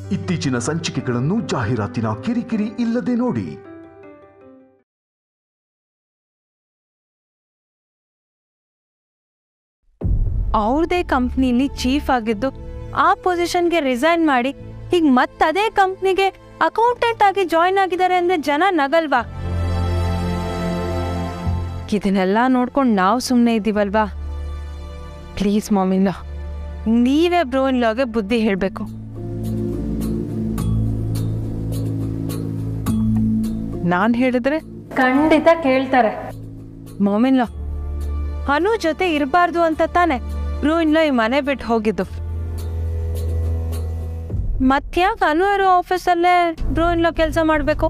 ಇತ್ತೀಚಿನ ಸಂಚಿಕೆಗಳನ್ನು ಜಾಹೀರಾತಿನ ಕಿರಿಕಿರಿ ಇಲ್ಲದೆ ನೋಡಿ ಅವ್ರದೇ ಕಂಪ್ನಿಲಿ ಚೀಫ್ ಆಗಿದ್ದು ಆ ಪೊಸಿಷನ್ಗೆ ರಿಸೈನ್ ಮಾಡಿ ಈಗ ಮತ್ತದೇ ಕಂಪ್ನಿಗೆ ಅಕೌಂಟೆಂಟ್ ಆಗಿ ಜಾಯ್ನ್ ಆಗಿದ್ದಾರೆ ಅಂದ್ರೆ ಜನ ನಗಲ್ವಾ ಇದನ್ನೆಲ್ಲ ನೋಡ್ಕೊಂಡು ನಾವು ಸುಮ್ಮನೆ ಇದ್ದೀವಲ್ವಾ ಪ್ಲೀಸ್ ಮಾಮಿಲ್ಲ ನೀವೇ ಬ್ರೋ ಇನ್ಲಾಗೆ ಬುದ್ಧಿ ಹೇಳಬೇಕು ನಾನು ಹೇಳಿದ್ರೆ ಖಂಡಿತ ಕೇಳ್ತಾರೆ ಮೊಮಿನ್ಲ ಅನು ಜೊತೆ ಇರಬಾರ್ದು ಅಂತ ತಾನೆ ಬ್ರೂ ಇನ್ಲ ಈ ಮನೆ ಬಿಟ್ಟು ಹೋಗಿದ್ದು ಮತ್ಯಾಕೆ ಅನು ಇರೋ ಆಫೀಸಲ್ಲೇ ಬ್ರೂ ಇನ್ಲ ಕೆಲಸ ಮಾಡಬೇಕು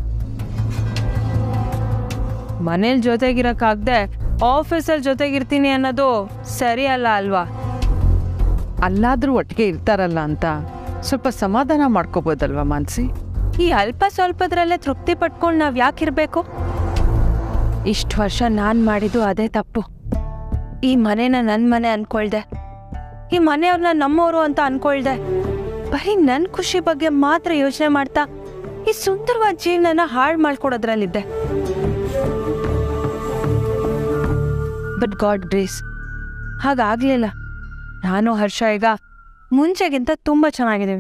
ಮನೇಲಿ ಜೊತೆಗಿರಕ್ಕಾಗ್ದೆ ಆಫೀಸಲ್ಲಿ ಜೊತೆಗಿರ್ತೀನಿ ಅನ್ನೋದು ಸರಿ ಅಲ್ಲ ಅಲ್ವಾ ಅಲ್ಲಾದ್ರೂ ಒಟ್ಟಿಗೆ ಇರ್ತಾರಲ್ಲ ಅಂತ ಸ್ವಲ್ಪ ಸಮಾಧಾನ ಮಾಡ್ಕೋಬೋದಲ್ವಾ ಮಾನ್ಸಿ ಈ ಅಲ್ಪ ಸ್ವಲ್ಪದ್ರಲ್ಲೇ ತೃಪ್ತಿ ಪಟ್ಕೊಂಡು ನಾವ್ ಯಾಕಿರ್ಬೇಕು ಇಷ್ಟು ವರ್ಷ ನಾನ್ ಮಾಡಿದ್ದು ಅದೇ ತಪ್ಪು ಈ ಮನೆನ ನನ್ ಮನೆ ಅನ್ಕೊಳ್ದೆ ಈ ಮನೆಯವ್ರನ್ನ ನಮ್ಮವರು ಅಂತ ಅನ್ಕೊಳ್ದೆ ಬರೀ ನನ್ ಖುಷಿ ಬಗ್ಗೆ ಮಾತ್ರ ಯೋಚನೆ ಮಾಡ್ತಾ ಈ ಸುಂದರವಾದ ಜೀವನನ ಹಾಳು ಮಾಡ್ಕೊಡೋದ್ರಲ್ಲಿದ್ದೆ ಬಟ್ ಗಾಡ್ ಗ್ರೇಸ್ ಹಾಗಾಗ್ಲಿಲ್ಲ ನಾನು ಹರ್ಷ ಈಗ ಮುಂಚೆಗಿಂತ ತುಂಬಾ ಚೆನ್ನಾಗಿದ್ದೀವಿ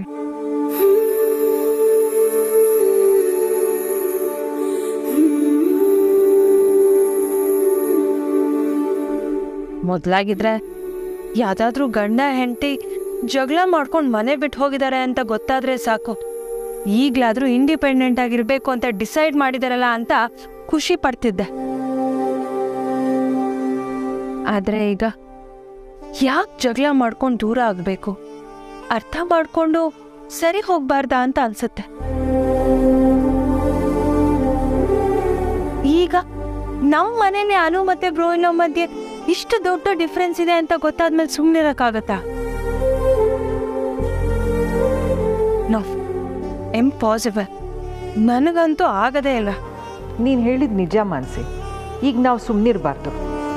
ಮೊದ್ಲಾಗಿದ್ರೆ ಯಾವ್ದಾದ್ರೂ ಗಂಡ ಹೆಂಡತಿ ಜಗಳ ಮಾಡ್ಕೊಂಡು ಮನೆ ಬಿಟ್ಟು ಹೋಗಿದ್ದಾರೆ ಅಂತ ಗೊತ್ತಾದ್ರೆ ಸಾಕು ಈಗ್ಲಾದ್ರೂ ಇಂಡಿಪೆಂಡೆಂಟ್ ಆಗಿರ್ಬೇಕು ಅಂತ ಡಿಸೈಡ್ ಮಾಡಿದಾರಲ್ಲ ಅಂತ ಖುಷಿ ಪಡ್ತಿದ್ದೆ ಆದ್ರೆ ಈಗ ಯಾಕೆ ಜಗಳ ಮಾಡ್ಕೊಂಡು ದೂರ ಆಗ್ಬೇಕು ಅರ್ಥ ಮಾಡ್ಕೊಂಡು ಸರಿ ಹೋಗ್ಬಾರ್ದಾ ಅಂತ ಅನ್ಸುತ್ತೆ ಈಗ ನಮ್ ಮನೇಲಿ ಅನು ಮತ್ತೆ ಬ್ರೋಯಿನ ಮಧ್ಯೆ ಇಷ್ಟು ದೊಡ್ಡ ಡಿಫ್ರೆನ್ಸ್ ಇದೆ ಅಂತ ಗೊತ್ತಾದ್ಮೇಲೆ ಸುಮ್ಮನಿರಕ್ಕಾಗತ್ತಾ ನೋ ಇಂಪಾಸಿಬಲ್ ನನಗಂತೂ ಆಗದೇ ಇಲ್ಲ ನೀನು ಹೇಳಿದ ನಿಜ ಮಾನ್ಸಿ ಈಗ ನಾವು ಸುಮ್ಮನಿರಬಾರ್ದು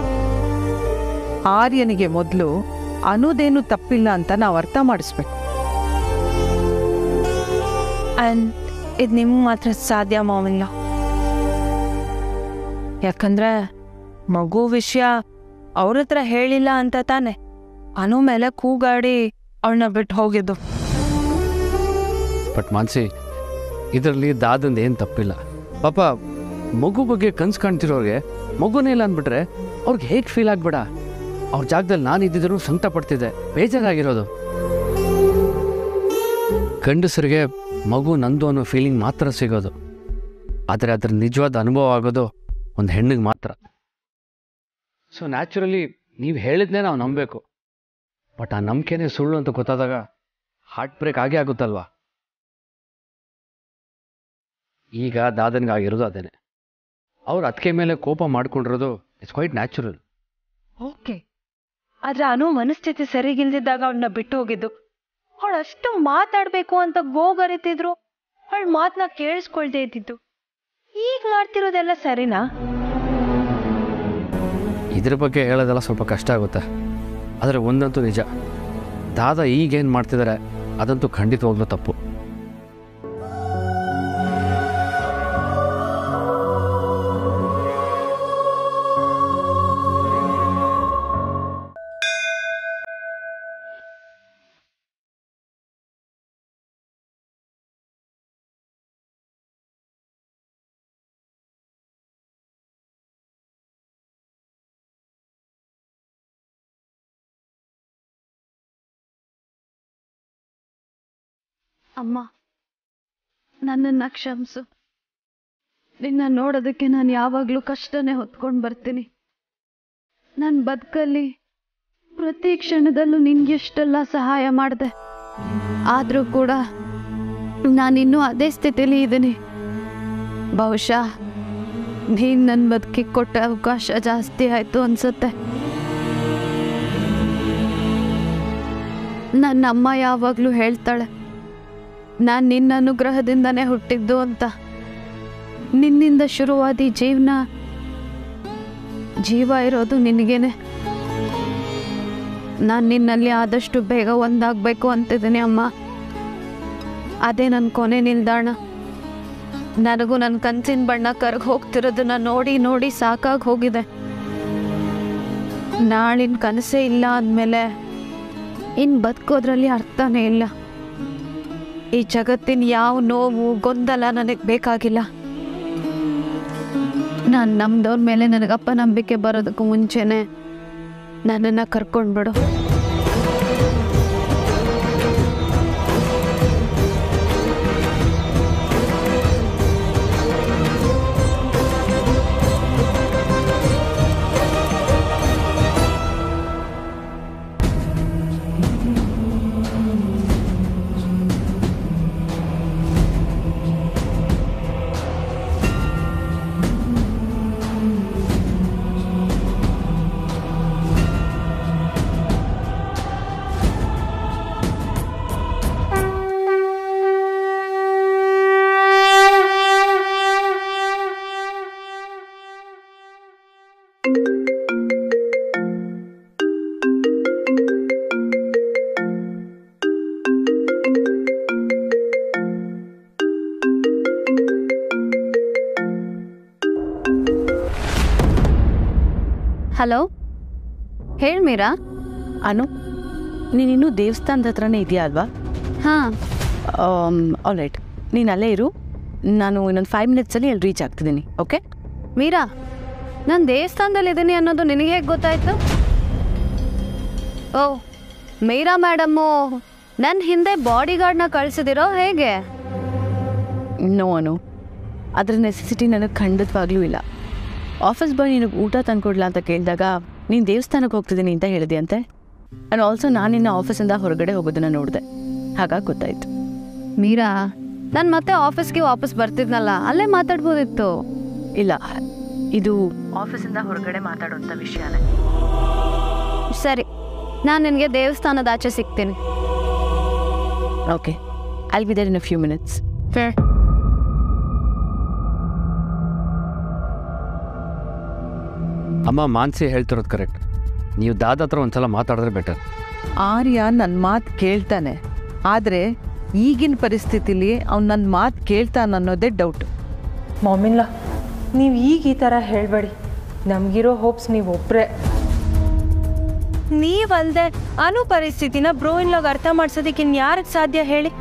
ಆರ್ಯನಿಗೆ ಮೊದಲು ಅನ್ನೋದೇನು ತಪ್ಪಿಲ್ಲ ಅಂತ ನಾವು ಅರ್ಥ ಮಾಡಿಸ್ಬೇಕು ಅಂಡ್ ಇದು ನಿಮ್ಗೆ ಮಾತ್ರ ಸಾಧ್ಯ ಮಾವಿಲ್ಲ ಯಾಕಂದ್ರೆ ಮಗು ವಿಷಯ ಅವ್ರ ಹತ್ರ ಹೇಳಿಲ್ಲ ಅಂತ ತಾನೆ ಅನು ಮೇಲೆ ಕೂಗಾಡಿ ಅವಳನ್ನ ಬಿಟ್ಟು ಹೋಗಿದ್ದು ಬಟ್ ಮಾನ್ಸಿ ಇದರಲ್ಲಿ ದಾದಂದು ಏನು ತಪ್ಪಿಲ್ಲ ಪಾಪ ಮಗು ಬಗ್ಗೆ ಕನ್ಸು ಕಾಣ್ತಿರೋರಿಗೆ ಮಗುನೇ ಇಲ್ಲ ಅಂದ್ಬಿಟ್ರೆ ಅವ್ರಿಗೆ ಹೇಗೆ ಫೀಲ್ ಆಗ್ಬೇಡ ಅವ್ರ ಜಾಗದಲ್ಲಿ ನಾನು ಇದ್ದಿದ್ರು ಸಂಕಟ ಪಡ್ತಿದ್ದೆ ಬೇಜಾರಾಗಿರೋದು ಗಂಡಸರಿಗೆ ಮಗು ನಂದು ಅನ್ನೋ ಫೀಲಿಂಗ್ ಮಾತ್ರ ಸಿಗೋದು ಆದರೆ ಅದ್ರ ನಿಜವಾದ ಅನುಭವ ಆಗೋದು ಒಂದು ಹೆಣ್ಣಿಗೆ ಮಾತ್ರ ಸೊ ನ್ಯಾಚುರಲಿ ನೀವು ಹೇಳಿದ್ನೇ ನಾವು ನಂಬಬೇಕು ಬಟ್ ಆ ನಂಬಿಕೆನೇ ಸುಳ್ಳು ಅಂತ ಗೊತ್ತಾದಾಗ ಹಾರ್ಟ್ ಬ್ರೇಕ್ ಆಗೇ ಆಗುತ್ತಲ್ವಾ ಈಗ ದಾದನ್ಗಾಗಿರೋದು ಅದೇನೆ ಅವ್ರು ಅದಕ್ಕೆ ಮೇಲೆ ಕೋಪ ಮಾಡ್ಕೊಂಡಿರೋದು ಇಟ್ಸ್ ಕ್ವೈಟ್ ನ್ಯಾಚುರಲ್ ಓಕೆ ಆದ್ರೆ ಅನು ಮನಸ್ಥಿತಿ ಸರಿಗಿಲ್ದಿದ್ದಾಗ ಅವಳನ್ನ ಬಿಟ್ಟು ಹೋಗಿದ್ದು ಅವಳು ಅಷ್ಟು ಮಾತಾಡ್ಬೇಕು ಅಂತ ಗೋಗರಿತಿದ್ರು ಅವಳ ಮಾತನ್ನ ಕೇಳಿಸ್ಕೊಳ್ದೇ ಇದ್ದಿದ್ದು ಈಗ ಮಾಡ್ತಿರೋದೆಲ್ಲ ಸರಿನಾ ಇದ್ರ ಬಗ್ಗೆ ಹೇಳೋದೆಲ್ಲ ಸ್ವಲ್ಪ ಕಷ್ಟ ಆಗುತ್ತೆ ಆದರೆ ಒಂದಂತೂ ನಿಜ ದಾದ ಈಗೇನು ಮಾಡ್ತಿದ್ದಾರೆ ಅದಂತೂ ಖಂಡಿತವಾಗ್ಲೂ ತಪ್ಪು ಅಮ್ಮ ನನ್ನನ್ನು ಕ್ಷಮಿಸು ನಿನ್ನ ನೋಡೋದಕ್ಕೆ ನಾನು ಯಾವಾಗಲೂ ಕಷ್ಟನೇ ಹೊತ್ಕೊಂಡು ಬರ್ತೀನಿ ನನ್ನ ಬದುಕಲ್ಲಿ ಪ್ರತಿ ಕ್ಷಣದಲ್ಲೂ ನಿನ್ಗೆ ಎಷ್ಟೆಲ್ಲ ಸಹಾಯ ಮಾಡಿದೆ ಆದರೂ ಕೂಡ ನಾನಿನ್ನೂ ಅದೇ ಸ್ಥಿತಿಲಿ ಇದ್ದೀನಿ ಬಹುಶಃ ನೀನು ನನ್ನ ಬದುಕಿಗೆ ಕೊಟ್ಟ ಅವಕಾಶ ಜಾಸ್ತಿ ಆಯಿತು ಅನ್ಸುತ್ತೆ ನನ್ನ ಅಮ್ಮ ಯಾವಾಗಲೂ ಹೇಳ್ತಾಳೆ ನಾನು ನಿನ್ನ ಅನುಗ್ರಹದಿಂದನೇ ಹುಟ್ಟಿದ್ದು ಅಂತ ನಿನ್ನಿಂದ ಶುರುವಾದ ಈ ಜೀವನ ಜೀವ ಇರೋದು ನಿನಗೇನೆ ನಾನು ನಿನ್ನಲ್ಲಿ ಆದಷ್ಟು ಬೇಗ ಒಂದಾಗಬೇಕು ಅಂತಿದ್ದೀನಿ ಅಮ್ಮ ಅದೇ ನನ್ನ ಕೊನೆ ನಿಲ್ದಾಣ ನನಗೂ ನನ್ನ ಕನ್ಸಿನ ಬಣ್ಣ ಕರ್ಗ್ ಹೋಗ್ತಿರೋದನ್ನ ನೋಡಿ ನೋಡಿ ಸಾಕಾಗಿ ಹೋಗಿದೆ ನಾಳಿನ ಕನಸೇ ಇಲ್ಲ ಅಂದಮೇಲೆ ಇನ್ನು ಬದುಕೋದ್ರಲ್ಲಿ ಅರ್ಥನೇ ಇಲ್ಲ ಈ ಜಗತ್ತಿನ ಯಾವ ನೋವು ಗೊಂದಲ ನನಗೆ ಬೇಕಾಗಿಲ್ಲ ನಾನು ನಮ್ದವ್ರ ಮೇಲೆ ನನಗಪ್ಪ ನಂಬಿಕೆ ಬರೋದಕ್ಕೂ ಮುಂಚೆನೆ ನನ್ನನ್ನು ಕರ್ಕೊಂಡ್ಬಿಡು ಹಲೋ ಹೇಳಿ ಮೀರಾ ಅನು ನೀನಿನ್ನೂ ದೇವಸ್ಥಾನದ ಹತ್ರನೇ ಇದೆಯಾ ಅಲ್ವಾ ಹಾಂ ಆಲ್ರೈಟ್ ನೀನು ಅಲ್ಲೇ ಇರು ನಾನು ಇನ್ನೊಂದು ಫೈವ್ ಮಿನಿಟ್ಸಲ್ಲಿ ಅಲ್ಲಿ ರೀಚ್ ಆಗ್ತಿದ್ದೀನಿ ಓಕೆ ಮೀರಾ ನಾನು ದೇವಸ್ಥಾನದಲ್ಲಿದ್ದೀನಿ ಅನ್ನೋದು ನಿನಗೆ ಹೇಗೆ ಗೊತ್ತಾಯ್ತು ಓ ಮೀರಾ ಮೇಡಮ್ಮು ನನ್ನ ಹಿಂದೆ ಬಾಡಿಗಾರ್ಡ್ನ ಕಳಿಸಿದಿರೋ ಹೇಗೆ ನೋ ಅನು ಅದ್ರ ನೆಸೆಸಿಟಿ ನನಗೆ ಖಂಡಿತವಾಗ್ಲೂ ಇಲ್ಲ ಆಫೀಸ್ ಬಾಯ್ ನಿನಗೆ ಊಟ ತಂದ್ಕೊಡ್ಲಾ ಅಂತ ಕೇಳಿದಾಗ ನೀನು ದೇವಸ್ಥಾನಕ್ಕೆ ಹೋಗ್ತಿದ್ದೀನಿ ಅಂತ ಹೇಳಿದೆ ಅಂತೆ ಆ್ಯಂಡ್ ಆಲ್ಸೋ ನಾನು ನಿನ್ನ ಆಫೀಸಿಂದ ಹೊರಗಡೆ ಹೋಗೋದನ್ನ ನೋಡಿದೆ ಹಾಗಾಗಿ ಗೊತ್ತಾಯ್ತು ಮೀರಾ ನಾನು ಮತ್ತೆ ಆಫೀಸ್ಗೆ ವಾಪಸ್ ಬರ್ತಿದ್ನಲ್ಲ ಅಲ್ಲೇ ಮಾತಾಡ್ಬೋದಿತ್ತು ಇಲ್ಲ ಇದು ಆಫೀಸಿಂದ ಹೊರಗಡೆ ಮಾತಾಡೋಂಥ ವಿಷಯನೇ ಸರಿ ನಾನು ನಿನಗೆ ದೇವಸ್ಥಾನದ ಆಚೆ ಸಿಗ್ತೀನಿ okay I'll be there in a few minutes ಅಮ್ಮ ಮಾನ್ಸಿ ಹೇಳ್ತಿರೋದು ಕರೆಕ್ಟ್ ನೀವು ದಾದ ಹತ್ರ ಒಂದ್ಸಲ ಮಾತಾಡಿದ್ರೆ ಬೆಟರ್ ಆರ್ಯ ನನ್ನ ಮಾತು ಕೇಳ್ತಾನೆ ಆದರೆ ಈಗಿನ ಪರಿಸ್ಥಿತಿಲಿ ಅವ್ನು ನನ್ನ ಮಾತು ಕೇಳ್ತಾನೆ ಅನ್ನೋದೇ ಡೌಟ್ ಮಾಮಿಲ್ಲ ನೀವು ಈಗ ಈ ಥರ ಹೇಳಬೇಡಿ ನಮಗಿರೋ ಹೋಪ್ಸ್ ನೀವು ಒಬ್ಬರೇ ನೀವಲ್ದೆ ಅನು ಪರಿಸ್ಥಿತಿನ ಬ್ರೋ ಇನ್ಲಾಗ್ ಅರ್ಥ ಮಾಡ್ಸೋದಕ್ಕೆ ಇನ್ಯಾರಿಗೆ ಸಾಧ್ಯ ಹೇಳಿ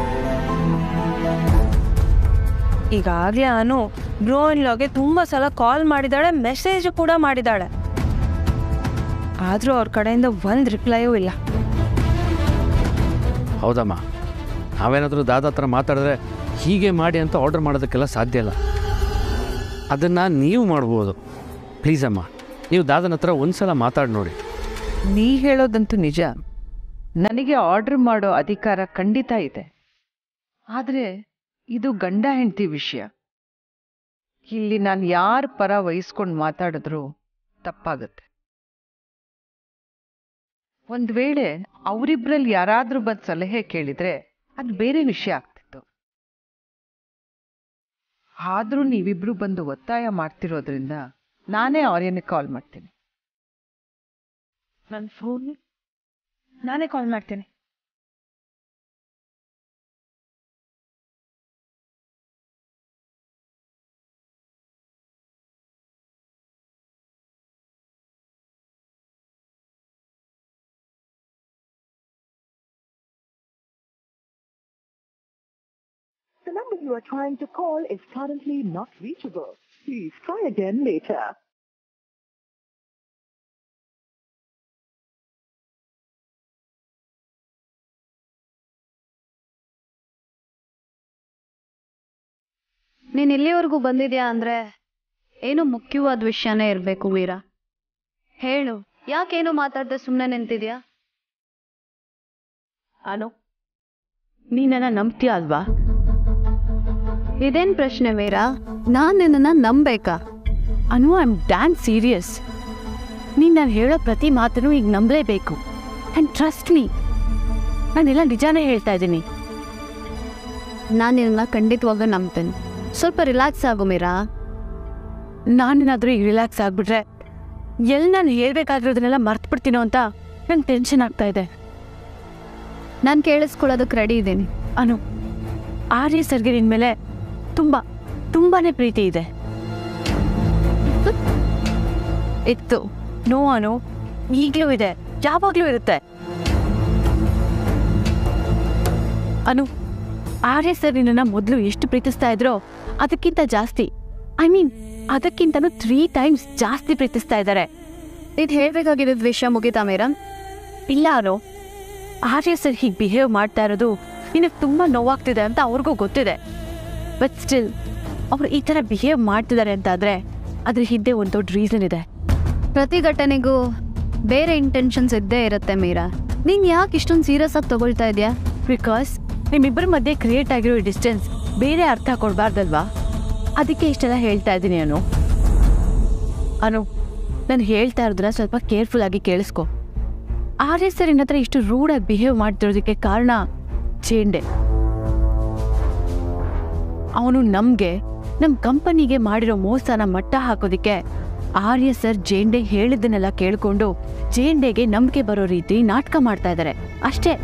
ಈಗಾಗಲೇ ಅನು ಬ್ರೋ ಇನ್ಲಾಗೆ ತುಂಬ ಸಲ ಕಾಲ್ ಮಾಡಿದಾಳೆ ಮೆಸೇಜ್ ಕೂಡ ಮಾಡಿದಾಳೆ ಆದರೂ ಅವ್ರ ಕಡೆಯಿಂದ ಒಂದು ರಿಪ್ಲೈಯೂ ಇಲ್ಲ ಹೌದಮ್ಮ ನಾವೇನಾದರೂ ದಾದ ಹತ್ರ ಮಾತಾಡಿದ್ರೆ ಹೀಗೆ ಮಾಡಿ ಅಂತ ಆರ್ಡರ್ ಮಾಡೋದಕ್ಕೆಲ್ಲ ಸಾಧ್ಯ ಇಲ್ಲ ಅದನ್ನು ನೀವು ಮಾಡ್ಬೋದು ಪ್ಲೀಸ್ ಅಮ್ಮ ನೀವು ದಾದನ ಹತ್ರ ಒಂದು ಸಲ ಮಾತಾಡಿ ನೋಡಿ ನೀ ಹೇಳೋದಂತೂ ನಿಜ ನನಗೆ ಆರ್ಡರ್ ಮಾಡೋ ಅಧಿಕಾರ ಖಂಡಿತ ಇದೆ ಆದರೆ ಇದು ಗಂಡ ಹೆಂಡತಿ ವಿಷಯ ಇಲ್ಲಿ ನಾನು ಯಾರ ಪರ ವಹಿಸ್ಕೊಂಡು ಮಾತಾಡಿದ್ರೂ ತಪ್ಪಾಗುತ್ತೆ ಒಂದು ವೇಳೆ ಅವರಿಬ್ಬರಲ್ಲಿ ಯಾರಾದರೂ ಬಂದು ಸಲಹೆ ಕೇಳಿದ್ರೆ ಅದು ಬೇರೆ ವಿಷಯ ಆಗ್ತಿತ್ತು ಆದರೂ ನೀವಿಬ್ರು ಬಂದು ಒತ್ತಾಯ ಮಾಡ್ತಿರೋದ್ರಿಂದ ನಾನೇ ಆರ್ಯನಿಗೆ ಕಾಲ್ ಮಾಡ್ತೀನಿ ನನ್ನ ಫೋನ್ ನಾನೇ ಕಾಲ್ ಮಾಡ್ತೀನಿ The number you are trying to call is currently not reachable. Please try again later. ನೀನು ಇಲ್ಲಿವರೆಗೂ ಬಂದಿದ್ಯಾ ಅಂದರೆ ಏನು ಮುಖ್ಯವಾದ ವಿಷಯನೇ ಇರಬೇಕು ವೀರ ಹೇಳು ಯಾಕೇನು ಮಾತಾಡದೆ ಸುಮ್ಮನೆ ನಿಂತಿದ್ಯಾ ಅನು ನೀ ನನ್ನ ನಂಬ್ತೀಯ ಅಲ್ವಾ ಇದೇನು ಪ್ರಶ್ನೆ ವೀರ ನಾನು ನಿನ್ನನ್ನು ನಂಬೇಕಾ Anu I am damn serious ನೀನು ನಾನು ಹೇಳೋ ಪ್ರತಿ ಮಾತನ್ನು ಈಗ ನಂಬಲೇಬೇಕು ಆ್ಯಂಡ್ ಟ್ರಸ್ಟ್ ಮೀ ನಾನೆಲ್ಲ ನಿಜಾನೇ ಹೇಳ್ತಾ ಇದ್ದೀನಿ ನಾನು ನಿನ್ನ ಖಂಡಿತವಾಗ ನಂಬ್ತೇನೆ ಸ್ವಲ್ಪ ರಿಲ್ಯಾಕ್ಸ್ ಆಗು ಮೀರಾ ನಾನೇನಾದರೂ ಈಗ ರಿಲ್ಯಾಕ್ಸ್ ಆಗಿಬಿಟ್ರೆ ಎಲ್ಲಿ ನಾನು ಹೇಳ್ಬೇಕಾಗಿರೋದನ್ನೆಲ್ಲ ಮರ್ತ್ಬಿಡ್ತೀನೋ ಅಂತ ನಂಗೆ ಟೆನ್ಷನ್ ಆಗ್ತಾ ಇದೆ ನಾನು ಕೇಳಿಸ್ಕೊಳ್ಳೋದಕ್ಕೆ ರೆಡಿ ಇದ್ದೀನಿ ಅನು ಆರ್ಯ ಸರ್ಗೆ ನಿನ್ ಮೇಲೆ ತುಂಬ ತುಂಬಾನೇ ಪ್ರೀತಿ ಇದೆ ಇತ್ತು ನೋ ಅನು ಈಗಲೂ ಇದೆ ಯಾವಾಗಲೂ ಇರುತ್ತೆ ಅನು ಆರ್ಯ ಸರ್ ನಿನ್ನನ್ನು ಮೊದಲು ಎಷ್ಟು ಪ್ರೀತಿಸ್ತಾ ಇದ್ರೋ ಅದಕ್ಕಿಂತ ಜಾಸ್ತಿ ಐ ಮೀನ್ ಅದಕ್ಕಿಂತನೂ ತ್ರೀ ಟೈಮ್ಸ್ ಜಾಸ್ತಿ ಪ್ರೀತಿಸ್ತಾ ಇದ್ದಾರೆ ಇದು ಹೇಳ್ಬೇಕಾಗಿರೋದು ವಿಷಯ ಮುಗಿತಾ ಮೇಡಮ್ ಇಲ್ಲ ಅನು ಆರ್ಯ ಸರ್ ಹೀಗೆ ಬಿಹೇವ್ ಮಾಡ್ತಾ ಇರೋದು ನಿನಗೆ ತುಂಬ ನೋವಾಗ್ತಿದೆ ಅಂತ ಅವ್ರಿಗೂ ಗೊತ್ತಿದೆ ಬಟ್ ಸ್ಟಿಲ್ ಅವ್ರು ಈ ಥರ ಬಿಹೇವ್ ಮಾಡ್ತಿದ್ದಾರೆ ಅಂತಾದರೆ ಅದ್ರ ಹಿಂದೆ ಒಂದು ದೊಡ್ಡ ರೀಸನ್ ಇದೆ ಪ್ರತಿ ಘಟನೆಗೂ ಬೇರೆ ಇಂಟೆನ್ಷನ್ಸ್ ಇದ್ದೇ ಇರುತ್ತೆ ಮೀರಾ ನೀನ್ ಯಾಕೆ ಇಷ್ಟೊಂದು ಸೀರಿಯಸ್ ಆಗಿ ತಗೊಳ್ತಾ ಇದೆಯಾ ಬಿಕಾಸ್ ನಿಮ್ಮಿಬ್ಬರ ಮಧ್ಯೆ ಕ್ರಿಯೇಟ್ ಆಗಿರೋ ಡಿಸ್ಟೆನ್ಸ್ ಬೇರೆ ಅರ್ಥ ಕೊಡಬಾರ್ದಲ್ವಾ ಅದಕ್ಕೆ ಇಷ್ಟೆಲ್ಲ ಹೇಳ್ತಾ ಇದ್ದೀನಿ ಅನು ಅನು ನಾನು ಹೇಳ್ತಾ ಇರೋದನ್ನ ಸ್ವಲ್ಪ ಕೇರ್ಫುಲ್ ಆಗಿ ಕೇಳಿಸ್ಕೊ ಆರ್ಯ ಸರ್ ನಿನ್ನ ಹತ್ರ ಇಷ್ಟು ರೂಡಾಗಿ ಬಿಹೇವ್ ಮಾಡ್ತಿರೋದಕ್ಕೆ ಕಾರಣ ಚೇಂಡೆ ಅವನು ನಮಗೆ ನಮ್ಮ ಕಂಪನಿಗೆ ಮಾಡಿರೋ ಮೋಸನ ಮಟ್ಟ ಹಾಕೋದಿಕ್ಕೆ ಆರ್ಯ ಸರ್ ಜೇಂಡೆ ಹೇಳಿದ್ದನ್ನೆಲ್ಲ ಕೇಳಿಕೊಂಡು ಜೇಂಡೆಗೆ ನಂಬಿಕೆ ಬರೋ ರೀತಿ ನಾಟಕ ಮಾಡ್ತಾ ಇದ್ದಾರೆ ಅಷ್ಟೇ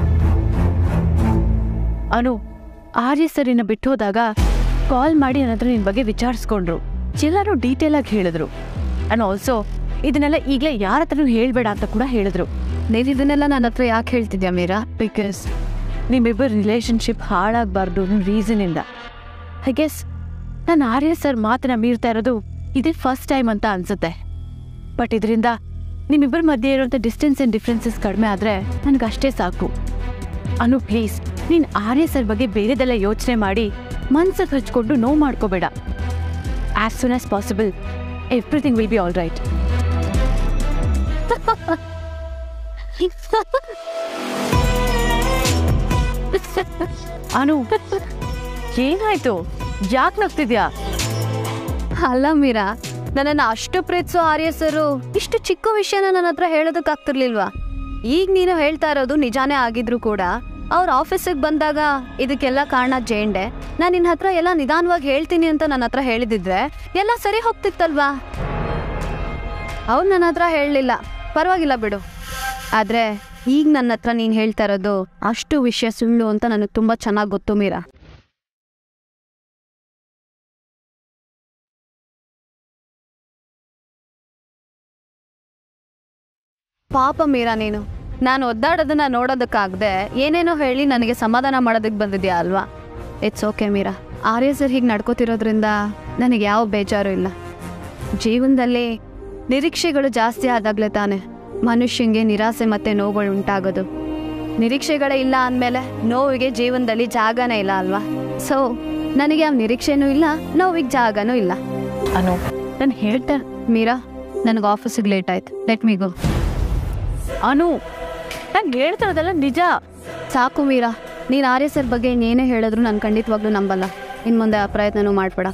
ಅನು ಆರ್ಯ ಸರಿನ ಬಿಟ್ಟು ಹೋದಾಗ ಕಾಲ್ ಮಾಡಿ ನನ್ನ ಹತ್ರ ನಿನ್ನ ಬಗ್ಗೆ ವಿಚಾರಿಸ್ಕೊಂಡ್ರು ಎಲ್ಲರೂ ಡೀಟೇಲ್ ಆಗಿ ಹೇಳಿದ್ರು ಅಂಡ್ ಆಲ್ಸೋ ಇದನ್ನೆಲ್ಲ ಈಗಲೇ ಯಾರ ಹತ್ರನೂ ಹೇಳ್ಬೇಡ ಅಂತ ಕೂಡ ಹೇಳಿದ್ರು ನೀವ್ ಇದನ್ನೆಲ್ಲ ನನ್ನ ಹತ್ರ ಯಾಕೆ ಹೇಳ್ತಿದ್ಯಾ ಮೀರಾ ಬಿಕಾಸ್ ನಿಮ್ಮಿಬ್ಬರ ರಿಲೇಶನ್ಶಿಪ್ ಹಾಳಾಗಬಾರ್ದು ಅನ್ನೋ ರೀಸನಿಂದ ಐ ಗೆಸ್ ನಾನು ಆರ್ಯ ಸರ್ ಮಾತನ್ನ ಮೀರ್ತಾ ಇರೋದು ಇದೇ ಫಸ್ಟ್ ಟೈಮ್ ಅಂತ ಅನ್ಸುತ್ತೆ ಬಟ್ ಇದರಿಂದ ನಿಮ್ಮಿಬ್ಬರ ಮಧ್ಯೆ ಇರುವಂಥ ಡಿಸ್ಟೆನ್ಸ್ ಆ್ಯಂಡ್ ಡಿಫ್ರೆನ್ಸಸ್ ಕಡಿಮೆ ಆದರೆ ನನಗಷ್ಟೇ ಸಾಕು ಅನು ಪ್ಲೀಸ್ ನೀನು ಆರ್ಯ ಸರ್ ಬಗ್ಗೆ ಬೇರೆದೆಲ್ಲ ಯೋಚನೆ ಮಾಡಿ ಮನ್ಸಿಗೆ ಹಚ್ಕೊಂಡು ನೋವು ಮಾಡ್ಕೋಬೇಡ as soon as possible everything will be all right Anu ಏನಾಯ್ತು ಯಾಕೆ ನಗ್ತಿದ್ಯಾ ಅಲ್ಲ ಮೀರಾ ನನ್ನನ್ನು ಅಷ್ಟು ಪ್ರೀತಿಸೋ ಆರ್ಯ ಸರು ಇಷ್ಟು ಚಿಕ್ಕ ವಿಷಯನ ನನ್ನ ಹತ್ರ ಹೇಳೋದಕ್ಕಾಗ್ತಿರ್ಲಿಲ್ವಾ ಈಗ ನೀನು ಹೇಳ್ತಾ ಇರೋದು ನಿಜಾನೇ ಆಗಿದ್ರು ಕೂಡ ಅವ್ರ ಆಫೀಸಿಗೆ ಬಂದಾಗ ಇದಕ್ಕೆಲ್ಲ ಕಾರಣ ಜೇಂಡೆ ನಾನು ನಿನ್ನ ಹತ್ರ ಎಲ್ಲ ನಿಧಾನವಾಗಿ ಹೇಳ್ತೀನಿ ಅಂತ ನನ್ನ ಹತ್ರ ಹೇಳಿದಿದ್ರೆ ಎಲ್ಲ ಸರಿ ಹೋಗ್ತಿತ್ತಲ್ವಾ ಅವ್ರು ನನ್ನ ಹತ್ರ ಹೇಳಲಿಲ್ಲ ಪರವಾಗಿಲ್ಲ ಬಿಡು ಆದರೆ ಈಗ ನನ್ನ ಹತ್ರ ನೀನು ಹೇಳ್ತಾ ಇರೋದು ಅಷ್ಟು ವಿಷಯ ಸುಳ್ಳು ಅಂತ ನನಗೆ ತುಂಬ ಚೆನ್ನಾಗಿ ಗೊತ್ತು ಮೀರಾ ಪಾಪ ಮೀರಾ ನೀನು ನಾನು ಒದ್ದಾಡೋದನ್ನ ನೋಡೋದಕ್ಕಾಗದೆ ಏನೇನೋ ಹೇಳಿ ನನಗೆ ಸಮಾಧಾನ ಮಾಡೋದಕ್ಕೆ ಬಂದಿದ್ಯಾ ಅಲ್ವಾ it's okay Meera Arya sir ಹೀಗೆ ನಡ್ಕೋತಿರೋದ್ರಿಂದ ನನಗೆ ಯಾವ ಬೇಜಾರು ಇಲ್ಲ ಜೀವನದಲ್ಲಿ ನಿರೀಕ್ಷೆಗಳು ಜಾಸ್ತಿ ಆದಾಗಲೇ ತಾನೆ ಮನುಷ್ಯಂಗೆ ನಿರಾಸೆ ಮತ್ತು ನೋವುಗಳು ಉಂಟಾಗೋದು ನಿರೀಕ್ಷೆಗಳೇ ಇಲ್ಲ ಅಂದಮೇಲೆ ನೋವಿಗೆ ಜೀವನದಲ್ಲಿ ಜಾಗನೇ ಇಲ್ಲ ಅಲ್ವಾ ಸೊ ನನಗೆ ಯಾವ ನಿರೀಕ್ಷೆನೂ ಇಲ್ಲ ನೋವಿಗೆ ಜಾಗನೂ ಇಲ್ಲ ಅನು ನಾನು ಹೇಳ್ತಾ ಮೀರಾ ನನಗೆ ಆಫೀಸಿಗೆ ಲೇಟ್ ಆಯ್ತು ಲೆಟ್ ಮೀ ಗೋ ಅನು ನಾನು ಹೇಳ್ತಾ ಇರೋದೆಲ್ಲ ನಿಜ ಸಾಕು ಮೀರಾ ನೀನು ಆರ್ಯ ಸರ್ ಬಗ್ಗೆ ಇನ್ನೇನೇ ಹೇಳಿದ್ರು ನಾನು ಖಂಡಿತವಾಗ್ಲೂ ನಂಬಲ್ಲ ಇನ್ನು ಮುಂದೆ ಆ ಪ್ರಯತ್ನನೂ ಮಾಡಬೇಡ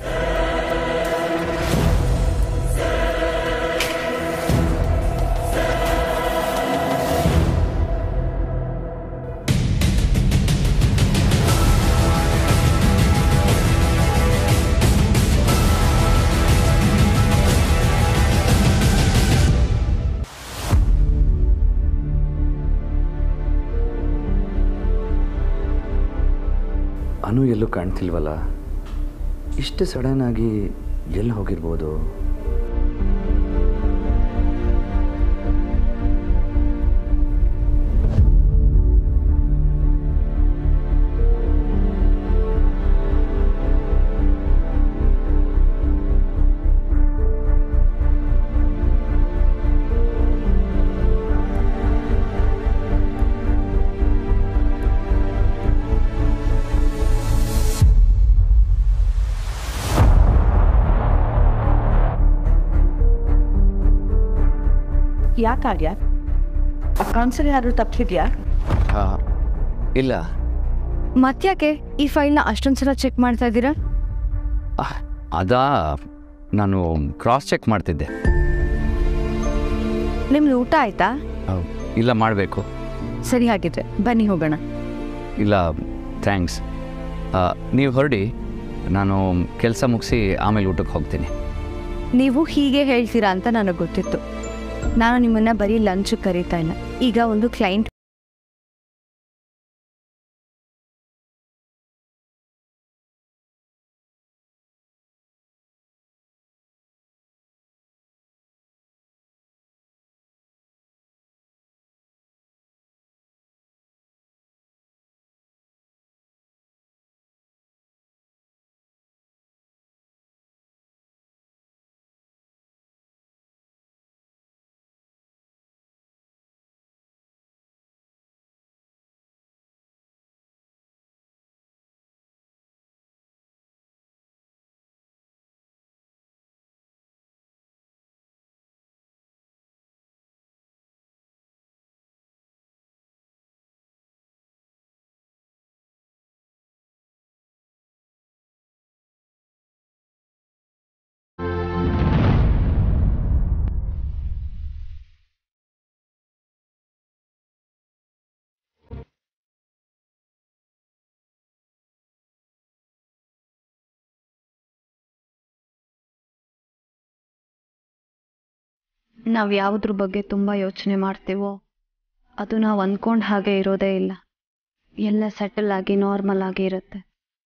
ಅನು ಎಲ್ಲೂ ಕಾಣ್ತಿಲ್ವಲ್ಲ ಇಷ್ಟು ಸಡನ್ ಆಗಿ ಎಲ್ಲಿ ಹೋಗಿರ್ಬೋದು ಯಾಕಾಗ್ಯ ಆ ಕೌನ್ಸಿಲ್ ಯಾರು ತಪ್ಪಿದ್ಯಾ ಹಾಂ ಇಲ್ಲ ಮತ್ತ್ಯಾಕೆ ಈ ಫೈಲ್ನ ಅಷ್ಟೊಂದು ಸಲ ಚೆಕ್ ಮಾಡ್ತಾ ಇದ್ದೀರಾ ಆಹ್, ಅದಾ ನಾನು ಕ್ರಾಸ್ ಚೆಕ್ ಮಾಡ್ತಿದ್ದೆ ನಿಮ್ದು ಊಟ ಆಯ್ತಾ ಅಹ್, ಇಲ್ಲ ಮಾಡಬೇಕು ಸರಿ ಹಾಗಿದ್ರೆ ಬನ್ನಿ ಹೋಗೋಣ ಇಲ್ಲ ಥ್ಯಾಂಕ್ಸ್ ನೀವು ಹೊರಡಿ ನಾನು ಕೆಲಸ ಮುಗಿಸಿ ಆಮೇಲೆ ಊಟಕ್ಕೆ ಹೋಗ್ತೀನಿ ನೀವು ಹೀಗೆ ಹೇಳ್ತೀರಾ ಅಂತ ನನಗೆ ಗೊತ್ತಿತ್ತು ನಾನು ನಿಮ್ಮನ್ನ ಬರೀ ಲಂಚ್ ಕರೀತಾ ಇಲ್ಲ ಈಗ ಒಂದು ಕ್ಲೈಂಟ್ ನಾವು ಯಾವುದ್ರ ಬಗ್ಗೆ ತುಂಬ ಯೋಚನೆ ಮಾಡ್ತೀವೋ ಅದು ನಾವು ಅಂದ್ಕೊಂಡು ಹಾಗೆ ಇರೋದೇ ಇಲ್ಲ ಎಲ್ಲ ಸೆಟಲ್ ಆಗಿ ನಾರ್ಮಲ್ ಆಗಿ ಇರುತ್ತೆ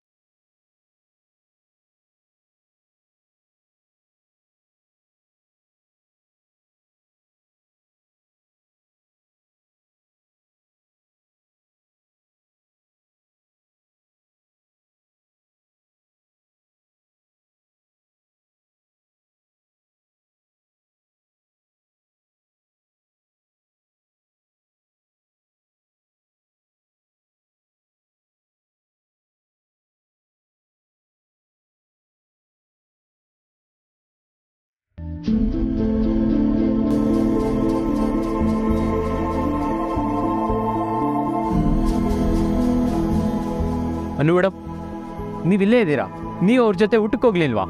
ಅನು ಮೇಡಮ್ ನೀವು ಇಲ್ಲೇ ಇದ್ದೀರಾ ನೀವು ಅವ್ರ ಜೊತೆ ಊಟಕ್ಕೆ ಹೋಗ್ಲಿಲ್ವಾ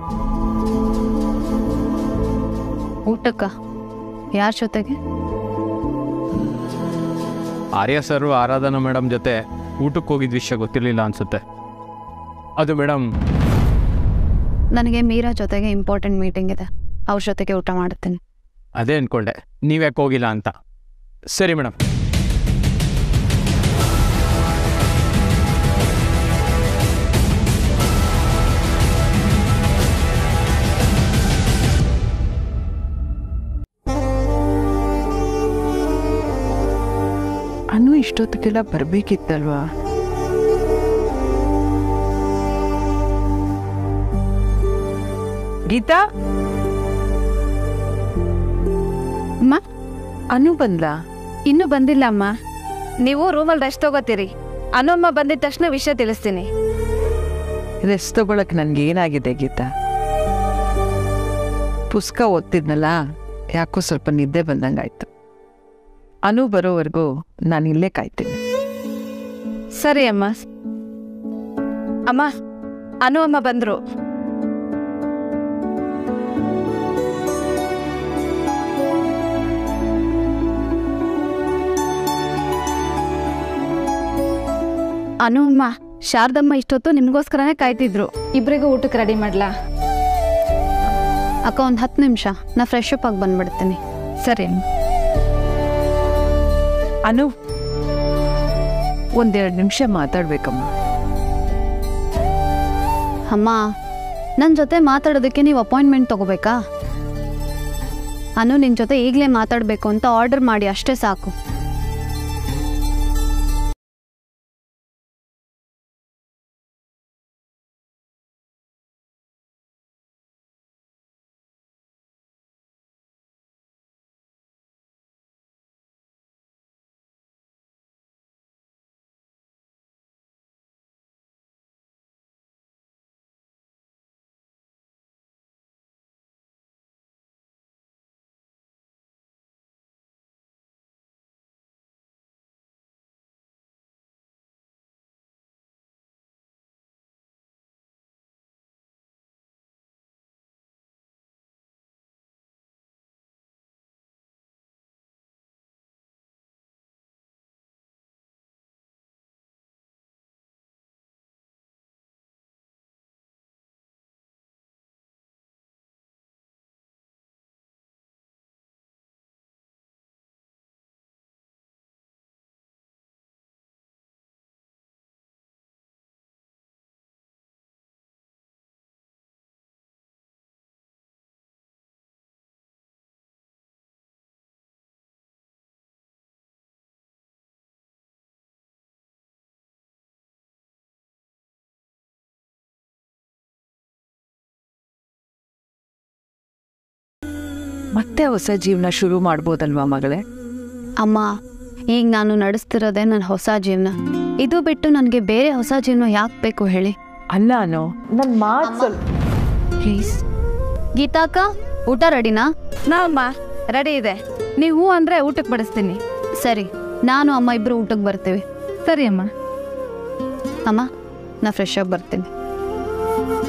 ಊಟಕ್ಕ ಯಾರ ಜೊತೆಗೆ ಆರ್ಯ ಸರು ಆರಾಧನಾ ಮೇಡಮ್ ಜೊತೆ ಊಟಕ್ಕೆ ಹೋಗಿದ್ದ ವಿಷಯ ಗೊತ್ತಿರಲಿಲ್ಲ ಅನ್ಸುತ್ತೆ ಅದು ಮೇಡಮ್ ನನಗೆ ಮೀರಾ ಜೊತೆಗೆ ಇಂಪಾರ್ಟೆಂಟ್ ಮೀಟಿಂಗ್ ಇದೆ ಅವ್ರ ಜೊತೆಗೆ ಊಟ ಮಾಡುತ್ತೇನೆ ಅದೇ ಅನ್ಕೊಂಡೆ ನೀವ್ಯಾಕೆ ಹೋಗಿಲ್ಲ ಅಂತ ಸರಿ ಮೇಡಮ್ ಅನು ಇಷ್ಟೊತ್ತಿಗೆಲ್ಲ ಬರಬೇಕಿತ್ತಲ್ವಾ ಗೀತಾ ಅಮ್ಮ ಅನು ಬಂದ್ಲಾ ಇನ್ನೂ ಬಂದಿಲ್ಲ ಅಮ್ಮ ನೀವು ರೂಮಲ್ಲಿ ರೆಸ್ಟ್ ತಗೋತೀರಿ ಅನಮ್ಮ ಬಂದಿದ ತಕ್ಷಣ ವಿಷಯ ತಿಳಿಸ್ತೀನಿ ರೆಸ್ಟ್ ತಗೊಳಕ್ ನನ್ಗೆ ಏನಾಗಿದೆ ಗೀತಾ ಪುಸ್ತಕ ಓದ್ತಿದ್ನಲ್ಲ ಯಾಕೋ ಸ್ವಲ್ಪ ನಿದ್ದೆ ಬಂದಂಗಾಯ್ತು ಅನು ಬರೋವರೆಗೂ ನಾನು ಇಲ್ಲೇ ಕಾಯ್ತೀನಿ ಸರಿ ಅಮ್ಮ ಅಮ್ಮ ಅನು ಅಮ್ಮ ಬಂದ್ರು ಅನು ಅಮ್ಮ ಶಾರದಮ್ಮ ಇಷ್ಟೊತ್ತು ನಿಮಗೋಸ್ಕರನೇ ಕಾಯ್ತಿದ್ರು ಇಬ್ರಿಗೂ ಊಟಕ್ಕೆ ರೆಡಿ ಮಾಡ್ಲಾ ಅಕ್ಕ ಒಂದು ಹತ್ತು ನಿಮಿಷ ನಾ ಫ್ರೆಶ್ ಅಪ್ ಆಗಿ ಬಂದ್ಬಿಡ್ತೀನಿ ಸರಿ ಅಮ್ಮ ಅನು ಒಂದೆರಡು ನಿಮಿಷ ಮಾತಾಡ್ಬೇಕಮ್ಮ ಅಮ್ಮ ನನ್ನ ಜೊತೆ ಮಾತಾಡೋದಕ್ಕೆ ನೀವು ಅಪಾಯಿಂಟ್ಮೆಂಟ್ ತಗೋಬೇಕಾ ಅನು ನಿನ್ನ ಜೊತೆ ಈಗಲೇ ಮಾತಾಡಬೇಕು ಅಂತ ಆರ್ಡರ್ ಮಾಡಿ ಅಷ್ಟೇ ಸಾಕು ಮತ್ತೆ ಹೊಸ ಜೀವನ ಶುರು ಮಾಡ್ಬೋದಲ್ವಾ ಮಗಳೇ ಅಮ್ಮ ಈಗ ನಾನು ನಡೆಸ್ತಿರೋದೇ ನನ್ನ ಹೊಸ ಜೀವನ ಇದು ಬಿಟ್ಟು ನನಗೆ ಬೇರೆ ಹೊಸ ಜೀವನ ಯಾಕೆ ಬೇಕು ಹೇಳಿ ಅಲ್ಲ ಅನು ನನ್ನ ಮಾತು ಸ್ವಲ್ಪ ಪ್ಲೀಸ್ ಗೀತಾಕ ಊಟ ರೆಡಿನಾ ನಾ ಅಮ್ಮ ರೆಡಿ ಇದೆ ನೀವು ಹ್ಞೂ ಅಂದ್ರೆ ಊಟಕ್ಕೆ ಬಡಿಸ್ತೀನಿ ಸರಿ ನಾನು ಅಮ್ಮ ಇಬ್ಬರು ಊಟಕ್ಕೆ ಬರ್ತೀವಿ ಸರಿ ಅಮ್ಮ ಅಮ್ಮ ನಾ ಫ್ರೆಶ್ ಆಗಿ ಬರ್ತೀನಿ